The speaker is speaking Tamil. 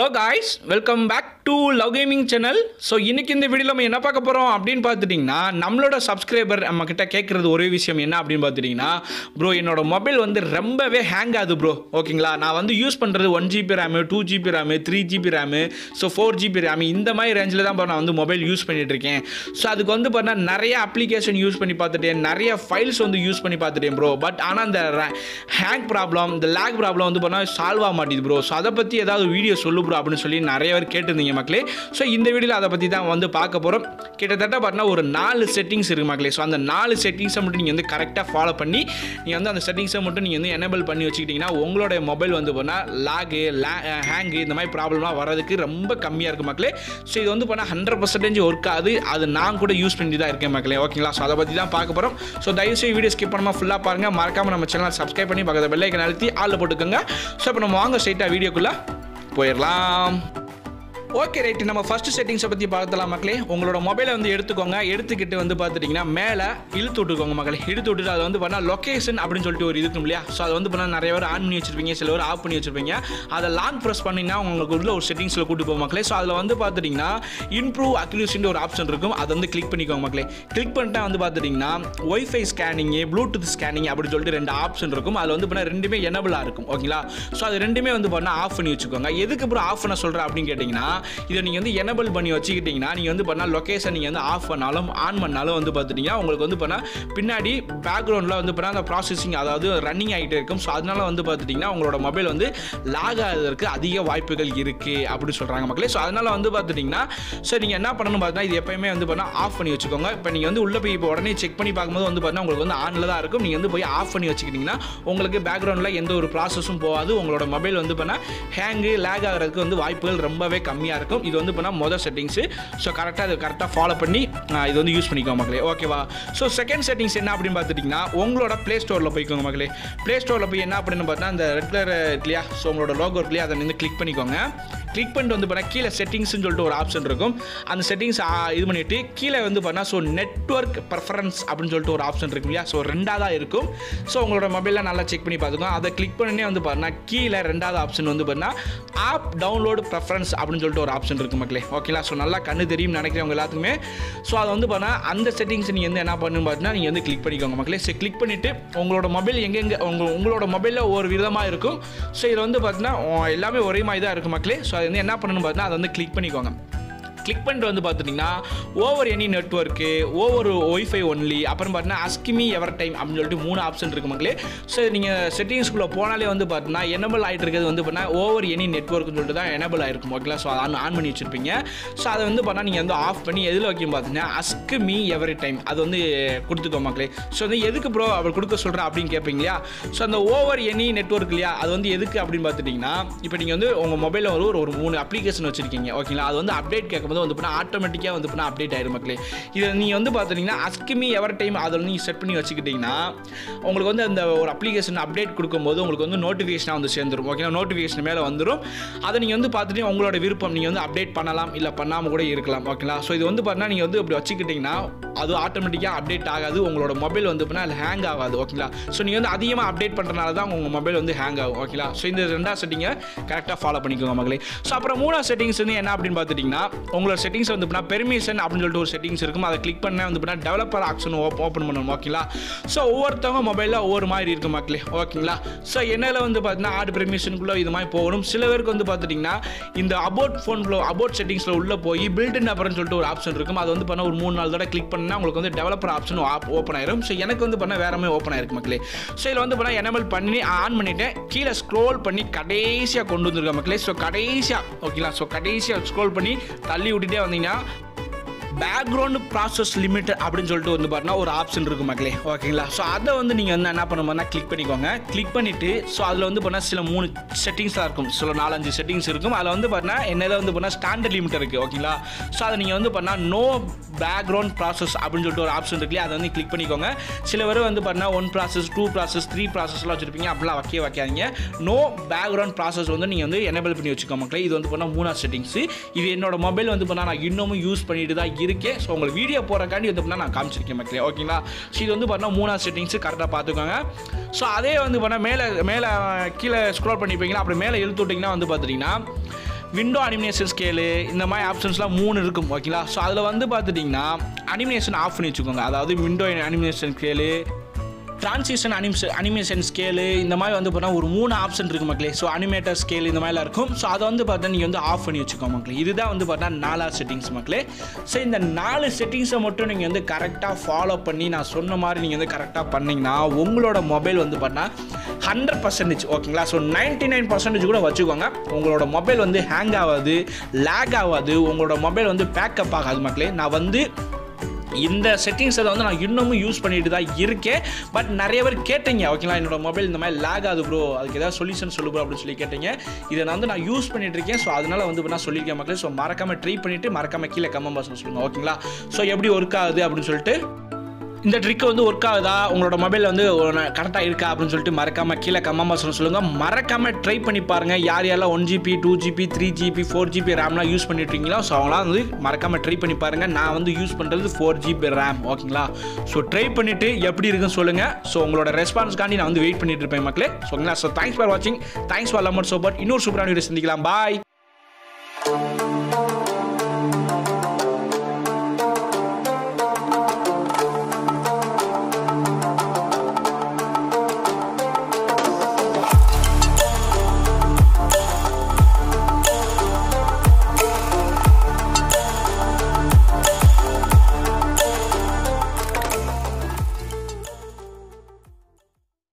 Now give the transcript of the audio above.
hello guys welcome back to love gaming channel so இன்னைக்கு இந்த வீடியோவில் நம்ம என்ன பார்க்க போகிறோம் அப்படின்னு பார்த்துட்டிங்கன்னா நம்மளோட சப்ஸ்கிரைபர் நம்ம கிட்ட கேட்குறது ஒரே விஷயம் என்ன அப்படின்னு பார்த்துட்டிங்கன்னா ப்ரோ என்னோட மொபைல் வந்து ரொம்பவே ஹேங் ஆகுது ப்ரோ ஓகேங்களா நான் வந்து யூஸ் பண்ணுறது one GB RAM two GB RAM three GB RAM so four GB RAM இந்த மாதிரி ரேஞ்சில் தான் bro நான் வந்து மொபைல் யூஸ் பண்ணிட்டு இருக்கேன் ஸோ அதுக்கு வந்து பார்த்தா நிறைய அப்ளிகேஷன் யூஸ் பண்ணி பார்த்துட்டேன் நிறைய ஃபைல்ஸ் வந்து யூஸ் பண்ணி பார்த்துட்டேன் ப்ரோ பட் ஆனால் இந்த ஹேங் ப்ராப்ளம் இந்த லேக் ப்ராப்ளம் வந்து பண்ணால் சால்வ் ஆக மாட்டேது ப்ரோ ஸோ அதை பற்றி ஏதாவது வீடியோ சொல்லு ப்ரோ அப்படின்னு சொல்லி நிறைய பேர் கேட்டிருந்தீங்க மக்களே ஸோ இந்த வீடியோவில் அதை பற்றி தான் வந்து பார்க்க போகிறோம் கிட்டத்தட்ட பார்த்தீங்கன்னா ஒரு நாலு செட்டிங்ஸ் இருக்குது மக்களே ஸோ அந்த நாலு செட்டிங்ஸை மட்டும் நீங்கள் வந்து கரெக்டாக ஃபாலோ பண்ணி நீங்கள் வந்து அந்த செட்டிங்ஸை மட்டும் நீங்கள் வந்து எனேபிள் பண்ணி வச்சுக்கிட்டிங்கன்னா உங்களோட மொபைல் வந்து பண்ணால் லாகு லே ஹேங்கு இந்த மாதிரி ப்ராப்ளம்லாம் வர்றதுக்கு ரொம்ப கம்மியாக இருக்குது மக்களே ஸோ இது வந்து பண்ணால் ஹண்ட்ரட் பர்சன்டேஜ் ஒர்க் ஆகுது அது நான் கூட யூஸ் பண்ணி தான் இருக்கேன் மக்களே ஓகேங்களா ஸோ அதை பற்றி தான் பார்க்க போகிறோம் ஸோ தயவுசெய்து வீடியோ ஸ்கிப் பண்ணாமல் ஃபுல்லாக பாருங்கள் மறக்காமல் நம்ம சேனல் சப்ஸ்கிரைப் பண்ணி பக்கத்தில் பெல்லைக்கன் அழுத்தி ஆளில் போட்டுக்கோங்க ஸோ இப்போ நம்ம வாங்க ஸ்ட்ரைட்டாக வீடியோக்குள்ளே போயிடலாம் ஓகே ரைட் நம்ம ஃபர்ஸ்ட் செட்டிங்ஸை பற்றி பார்த்தலாம் மக்களே உங்களோட மொபைலை வந்து எடுத்துக்கோங்க எடுத்துக்கிட்டு வந்து பார்த்துட்டிங்கன்னா மேலே இழுத்து விட்டுக்கோங்க மக்களே இழுத்து விட்டுட்டு அதை வந்து பண்ணால் லொக்கேஷன் அப்படின்னு சொல்லிட்டு ஒரு இது இருக்கும் இல்லையா ஸோ அதை வந்து பண்ணால் நிறைய பேர் ஆன் பண்ணி வச்சிருப்பீங்க சில பேர் ஆஃப் பண்ணி வச்சிருப்பீங்க அதை லாங் ப்ரெஸ் பண்ணிங்கன்னா உங்களுக்கு உள்ள ஒரு செட்டிங்ஸில் கூட்டு போகும் மக்களே ஸோ அதில் வந்து பார்த்துட்டிங்கன்னா இம்ப்ரூவ் அக்யூரேஷன் ஒரு ஆப்ஷன் இருக்கும் அதை வந்து கிளிக் பண்ணிக்கோங்க மக்களே கிளிக் பண்ணிட்டா வந்து பார்த்துட்டிங்கன்னா ஒய்ஃபை ஸ்கேனிங்கு ப்ளூடூத் ஸ்கேனிங் அப்படின்னு சொல்லிட்டு ரெண்டு ஆப்ஷன் இருக்கும் அதில் வந்து பண்ணால் ரெண்டுமே எனபிளாக இருக்கும் ஓகேங்களா ஸோ அது ரெண்டுமே வந்து பண்ணால் ஆஃப் பண்ணி வச்சுக்கோங்க எதுக்கு அப்புறம் ஆஃப் பண்ண சொல்கிறேன் அப்படின்னு கேட்டிங்கன்னா இதை நீங்கள் வந்து எனபிள் பண்ணி வச்சுக்கிட்டிங்கன்னா நீங்கள் வந்து பண்ணால் லொக்கேஷன் நீங்கள் வந்து ஆஃப் பண்ணாலும் ஆன் பண்ணாலும் வந்து பார்த்துட்டிங்கன்னா உங்களுக்கு வந்து பண்ணால் பின்னாடி பேக்ரவுண்டில் வந்து பண்ணால் அந்த ப்ராசஸிங் அதாவது ரன்னிங் ஆகிட்டே இருக்கும் ஸோ அதனால வந்து பார்த்துட்டிங்கன்னா உங்களோட மொபைல் வந்து லாக் ஆகிறதுக்கு அதிக வாய்ப்புகள் இருக்குது அப்படின்னு சொல்கிறாங்க மக்களே ஸோ அதனால் வந்து பார்த்துட்டிங்கன்னா ஸோ நீங்கள் என்ன பண்ணணும் பார்த்தீங்கன்னா இது எப்பயுமே வந்து பண்ணால் ஆஃப் பண்ணி வச்சுக்கோங்க இப்போ நீங்கள் வந்து உள்ளே போய் இப்போ உடனே செக் பண்ணி பார்க்கும்போது வந்து பார்த்தீங்கன்னா உங்களுக்கு வந்து ஆனில் தான் இருக்கும் நீங்கள் வந்து போய் ஆஃப் பண்ணி வச்சுக்கிட்டிங்கன்னா உங்களுக்கு பேக்ரவுண்டில் எந்த ஒரு ப்ராசஸும் போகாது உங்களோட மொபைல் வந்து பண்ணால் ஹேங்கு லேக் ஆகிறதுக்கு வந்து வாய்ப்புகள் ரொம்பவே கம்மியாக இருக்கும் இது வந்து பண்ணால் மொதல் செட்டிங்ஸு ஸோ கரெக்டாக அது கரெக்டாக ஃபாலோ பண்ணி ஆஹ், இது வந்து யூஸ் பண்ணிக்கோங்க மக்களே ஓகேவா ஸோ செகண்ட் செட்டிங்ஸ் என்ன அப்படின்னு பார்த்துட்டிங்கன்னா உங்களோட ப்ளே ஸ்டோரில் போய்க்கோங்க மக்களே ப்ளே ஸ்டோரில் போய் என்ன அப்படின்னு பார்த்தா அந்த ரெட் கலர் இல்லையா ஸோ உங்களோட லோகோ இருக்கு இல்லையா அதை வந்து கிளிக் பண்ணிக்கோங்க கிளிக் பண்ணிட்டு வந்து பார்த்தா கீழே செட்டிங்ஸ்னு சொல்லிட்டு ஒரு ஆப்ஷன் இருக்கும் அந்த செட்டிங்ஸ் இது பண்ணிவிட்டு கீழே வந்து பார்த்தா ஸோ நெட்ஒர்க் ப்ரெஃபரன்ஸ் அப்படின்னு சொல்லிட்டு ஒரு ஆப்ஷன் இருக்கும் இல்லையா ஸோ ரெண்டாவதாக இருக்கும் ஸோ உங்களோட மொபைலில் நல்லா செக் பண்ணி பார்த்துக்கோங்க அதை கிளிக் பண்ணி வந்து பார்த்தீங்கன்னா கீழே ரெண்டாவது ஆப்ஷன் வந்து பார்த்தீங்கன்னா ஆப் டவுன்லோடு ப்ரெஃபரன்ஸ் அப்படின்னு சொல்லிட்டு ஒரு ஆப்ஷன் இருக்குது மக்களே ஓகேங்களா ஸோ நல்லா கண்ணு தெரியும் நினைக்கிறவங்க எல்லாத்துக்குமே ஸோ அதை வந்து பார்த்தா அந்த செட்டிங்ஸ் நீங்கள் வந்து என்ன பண்ணணும் பார்த்தீங்கன்னா நீங்கள் வந்து கிளிக் பண்ணிக்கோங்க மக்களே ஸோ கிளிக் பண்ணிவிட்டு உங்களோட மொபைல் எங்கெங்கே உங்க உங்களோட மொபைலில் ஒரு விதமாக இருக்கும் ஸோ இது வந்து பார்த்தீங்கன்னா உ- எல்லாமே ஒரே மாதிரி தான் இருக்கும் மக்களே ஸோ அது வந்து என்ன பண்ணணும் பார்த்தீங்கன்னா அதை வந்து கிளிக் பண்ணிக்கோங்க கிளிக் பண்ணிட்டு வந்து பார்த்துட்டிங்கன்னா over any network over Wi-Fi only அப்புறம் பார்த்தீங்கன்னா அஸ்கிமி எவர் டைம் அப்படின்னு சொல்லிட்டு மூணு ஆப்ஷன் இருக்கு மக்களே ஸோ நீங்கள் செட்டிங்ஸ்குள்ளே போனாலே வந்து பார்த்தீங்கன்னா எனபிள் ஆகிட்டு இருக்கிறது வந்து பார்த்தீங்கன்னா ஓவர் எனி நெட்ஒர்க்னு சொல்லிட்டு தான் எனபிள் ஆயிருக்கும் ஓகேங்களா ஸோ ஆன் ஆன் பண்ணி வச்சிருப்பீங்க ஸோ அதை வந்து பண்ணால் நீங்கள் வந்து ஆஃப் பண்ணி எதில் வைக்கும் பார்த்தீங்கன்னா அஸ்க் மீ எவரி டைம் அது வந்து கொடுத்துக்கோ மக்களே ஸோ வந்து எதுக்கு ப்ரோ அவர் கொடுக்க சொல்கிறேன் அப்படின்னு கேட்பீங்க இல்லையா ஸோ அந்த ஓவர் எனி நெட்ஒர்க் இல்லையா அது வந்து எதுக்கு அப்படின்னு பார்த்துட்டிங்கன்னா இப்போ நீங்கள் வந்து உங்கள் மொபைலில் ஒரு ஒரு மூணு அப்ளிகேஷன் வச்சிருக்கீங்க ஓகேங்களா அது வந்து அப்டேட் கேட்கும்போது வந்து பண்ணால் ஆட்டோமேட்டிக்காக வந்து பண்ணால் அப்டேட் ஆயிரும் மக்களே இதை நீங்கள் வந்து பார்த்துட்டிங்கன்னா அஸ்கிமி எவர் டைம் அதில் நீங்கள் செட் பண்ணி வச்சுக்கிட்டிங்கன்னா உங்களுக்கு வந்து அந்த ஒரு அப்ளிகேஷன் அப்டேட் கொடுக்கும்போது உங்களுக்கு வந்து நோட்டிஃபிகேஷனாக வந்து சேர்ந்துரும் ஓகேங்களா நோட்டிஃபிகேஷன் மேலே வந்துடும் அதை நீங்கள் வந்து பார்த்துட்டு உங்களோட விருப்பம் நீங்கள் வந்து அப்டேட் பண்ணலாம் இல்லை பண்ணாமல் கூட இருக்கலாம் ஓகேங்களா ஸோ இது வந்து பார்த்தீங்கன்னா நீங்கள் வந்து இப்படி வச்சுக்கிட்டிங்கன்னா அது ஆட்டோமேட்டிக்காக அப்டேட் ஆகாது உங்களோட மொபைல் வந்து பண்ணால் அது ஹேங் ஆகாது ஓகேங்களா ஸோ நீங்கள் வந்து அதிகமாக அப்டேட் பண்ணுறனால தான் உங்கள் மொபைல் வந்து ஹேங் ஆகும் ஓகேங்களா ஸோ இந்த ரெண்டாவது செட்டிங்கை கரெக்டாக ஃபாலோ பண்ணிக்கோங்க மகளே ஸோ அப்புறம் மூணாவது செட்டிங்ஸ் வந்து என்ன அப்படின்னு பார்த்துட்டிங்கன்னா உங்களோட செட்டிங்ஸ் வந்து பண்ணால் பெர்மிஷன் அப்படின்னு சொல்லிட்டு ஒரு செட்டிங்ஸ் இருக்கும் அதை கிளிக் பண்ண வந்து பண்ணால் டெவலப்பர் ஆப்ஷன் ஓப்பன் பண்ணணும் ஓகேங்களா ஸோ ஒவ்வொருத்தவங்க மொபைலில் ஒவ்வொரு மாதிரி இருக்கும் மக்களே ஓகேங்களா ஸோ என்னில் வந்து பார்த்தீங்கன்னா ஆட் பெர்மிஷனுக்குள்ளே இது மாதிரி போகணும் சில பேருக்கு வந்து பார்த்துட்டிங்கன்னா இந்த அபோட் ஃபோன்ல அபோட் செட்டிங்ஸில் உள்ளே போய் பில்டின் அப்புறம் சொல்லிட்டு ஒரு ஆப்ஷன் இருக்கும் அது வந்து பண்ண ஒரு மூணு நாள் தடவை கிளிக் பண்ணால் உங்களுக்கு வந்து டெவலப்பர் ஆப்ஷன் ஓப்பன் ஆயிரும் ஸோ எனக்கு வந்து பண்ண வேற மாதிரி ஓப்பன் ஆயிருக்கு மக்களே ஸோ இதில் வந்து பண்ணால் எனபிள் பண்ணி ஆன் பண்ணிட்டேன் கீழே ஸ்க்ரோல் பண்ணி கடைசியாக கொண்டு வந்திருக்கேன் மக்களே ஸோ கடைசியாக ஓகேங்களா ஸோ கடைசியாக ஸ்க்ரோல் பண்ணி தள்ளி விட்டுட்டே வந்தீங்கன்னா பேக்ரவுண்ட் ப்ராசஸ் லிமிட் அப்படின்னு சொல்லிட்டு வந்து பார்த்தீங்கன்னா ஒரு ஆப்ஷன் இருக்கும் மக்களே ஓகேங்களா ஸோ அதை வந்து நீங்கள் வந்து என்ன பண்ணும்போதுனா கிளிக் பண்ணிக்கோங்க கிளிக் பண்ணிவிட்டு ஸோ அதில் வந்து பார்த்தீங்கன்னா சில மூணு செட்டிங்ஸாக இருக்கும் சில நாலஞ்சு செட்டிங்ஸ் இருக்கும் அதில் வந்து பார்த்தீங்கன்னா என்னில் வந்து பார்த்தீங்கன்னா ஸ்டாண்டர்ட் லிமிட் இருக்குது ஓகேங்களா ஸோ அதை நீங்கள் வந்து பண்ணால் நோ பேக்ரவுண்ட் ப்ராசஸ் அப்படின்னு சொல்லிட்டு ஒரு ஆப்ஷன் இருக்குல்லையா அதை வந்து கிளிக் பண்ணிக்கோங்க சில பேர் வந்து பார்த்தீங்கன்னா one process two process three ப்ராசஸ்லாம் வச்சுருப்பீங்க அப்படிலாம் வைக்க வைக்காதீங்க நோ பேக்ரவுண்ட் ப்ராசஸ் வந்து நீங்கள் வந்து எனேபிள் பண்ணி வச்சுக்கோ மக்களே இது வந்து பண்ணால் மூணாவது செட்டிங்ஸ் இது என்னோட மொபைல் வந்து பண்ணால் நான் இன்னமும் யூஸ் பண்ணிட்டு தான் இருக்கேன் ஸோ உங்களுக்கு வீடியோ போகிறக்காண்டி வந்து பண்ணால் நான் காமிச்சிருக்கேன் மக்களே ஓகேங்களா ஸோ இது வந்து பண்ணால் மூணாவது செட்டிங்ஸ் கரெக்டாக பார்த்துக்கோங்க ஸோ அதே வந்து பண்ணால் மேலே மேலே கீழே ஸ்க்ரோல் பண்ணிப்பீங்களா அப்புறம் மேலே இழுத்து விட்டிங்கன்னா வந்து பார்த்துட்டிங்கன்னா விண்டோ அனிமினேஷன் ஸ்கேலு இந்த மாதிரி ஆப்ஷன்ஸ்லாம் மூணு இருக்கும் ஓகேங்களா ஸோ அதில் வந்து பார்த்துட்டிங்கன்னா அனிமினேஷன் ஆஃப் பண்ணி வச்சுக்கோங்க அதாவது window animation scale transition anims animation scale இந்த மாதிரி வந்து பார்த்தா ஒரு மூணு ஆப்ஷன் இருக்குது மக்களே ஸோ அனிமேட்டர் ஸ்கேல் இந்த மாதிரிலாம் இருக்கும் ஸோ அதை வந்து பார்த்தா நீங்கள் வந்து ஆஃப் பண்ணி வச்சுக்கோ மக்களே இதுதான் வந்து பார்த்தா நாலாவது செட்டிங்ஸ் மக்களே ஸோ இந்த நாலு செட்டிங்ஸை மட்டும் நீங்கள் வந்து கரெக்டாக ஃபாலோ பண்ணி நான் சொன்ன மாதிரி நீங்கள் வந்து கரெக்டாக பண்ணிங்கன்னா உங்களோட மொபைல் வந்து பார்த்தா ஹண்ட்ரட் பர்சன்டேஜ் ஓகேங்களா ஸோ நைன்ட்டி நைன் பர்சன்டேஜ் கூட வச்சுக்கோங்க உங்களோட மொபைல் வந்து ஹேங் ஆகாது லேக் ஆகாது உங்களோட மொபைல் வந்து பேக்கப் ஆகாது மக்களே நான் வந்து இந்த செட்டிங்ஸை வந்து நான் இன்னமும் யூஸ் பண்ணிட்டு தான் இருக்கேன் பட் நிறைய பேர் கேட்டீங்க ஓகேங்களா என்னோட மொபைல் இந்த மாதிரி லேக் ஆகுது ப்ரோ அதுக்கு ஏதாவது சொல்யூஷன் சொல்லு ப்ரோ அப்படின்னு சொல்லி கேட்டீங்க இதை நான் வந்து நான் யூஸ் பண்ணிட்டு இருக்கேன் ஸோ அதனால வந்து நான் சொல்லியிருக்கேன் மக்களே ஸோ மறக்காம ட்ரை பண்ணிட்டு மறக்காம கீழே கமெண்ட் பாக்ஸில் சொல்லுங்க ஓகேங்களா ஸோ எப்படி ஒர்க் ஆகுது அப்படின்னு சொல்லிட்டு இந்த ட்ரிக் வந்து ஒர்க் ஆகுதா உங்களோட மொபைல் வந்து கரெக்டாக இருக்கா அப்படின்னு சொல்லிட்டு மறக்காம கீழே கமெண்ட் பாக்ஸில் சொல்லுங்கள் மறக்காம ட்ரை பண்ணி பாருங்க யார் யாரெல்லாம் one GB two GB three GB four GB ரேம்லாம் யூஸ் பண்ணிட்டு இருக்கீங்களோ ஸோ அவங்களாம் வந்து மறக்காம ட்ரை பண்ணி பாருங்க நான் வந்து யூஸ் பண்ணுறது ஃபோர் ஜிபி ரேம் ஓகேங்களா ஸோ ட்ரை பண்ணிட்டு எப்படி இருக்குன்னு சொல்லுங்க ஸோ உங்களோட ரெஸ்பான்ஸ்க்காண்டி நான் வந்து வெயிட் பண்ணிட்டு இருப்பேன் மக்களே ஸோ ஓகேங்களா ஸோ தேங்க்ஸ் ஃபார் வாட்சிங் தேங்க்ஸ் ஃபார் லம்மர் சோபட் இன்னொரு சூப்பரான வீடியோ சந்திக்கலாம் பாய்